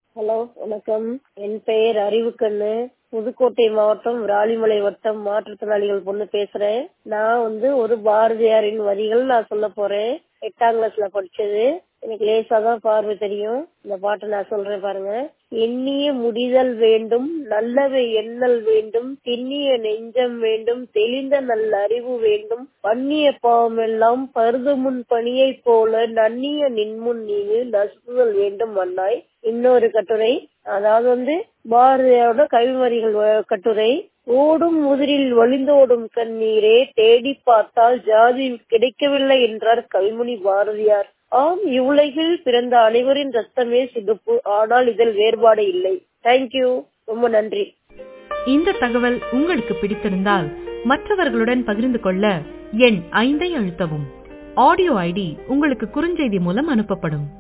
hello வணக்கம் என் பெயர் அறிவுக்கண்ணு புதுக்கோட்டை மாவட்டம் விராலிமலை வட்டம் மாற்றுத்திறனாளிகள் பொண்ணு பேசுறேன் நான் வந்து ஒரு பாரதியாரின் வரிகள் நான் சொல்ல போறேன் எட்டாம் கிளாஸ்ல படிச்சது எனக்கு லேசா தான் பார்வை தெரியும் இந்த பாட்டை நான் சொல்றேன் பாருங்க எண்ணிய முடிதல் வேண்டும் நல்லவை எண்ணல் வேண்டும் திண்ணிய நெஞ்சம் வேண்டும் தெளிந்த நல்ல அறிவு வேண்டும் பண்ணிய பாவமெல்லாம் பருது முன் பணியை போல நன்னிய நின்முன் நீவு நசுக்குதல் வேண்டும் மண்ணாய் இன்னொரு கட்டுரை அதாவது வந்து பாரதியாரோட கவிமறிகள் கட்டுரை ஓடும் முதிரில் வழிந்தோடும் கண்ணீரே தேடி பார்த்தால் ஜாதி கிடைக்கவில்லை என்றார் கவிமுனி பாரதியார் ஆம் இவ்வுலகில் பிறந்த அனைவரின் ரத்தமே சிகப்பு ஆனால் இதில் வேறுபாடு இல்லை தேங்க்யூ ரொம்ப நன்றி இந்த தகவல் உங்களுக்கு பிடித்திருந்தால் மற்றவர்களுடன் பகிர்ந்து கொள்ள எண் ஐந்தை அழுத்தவும் ஆடியோ ஐடி உங்களுக்கு குறுஞ்செய்தி மூலம் அனுப்பப்படும்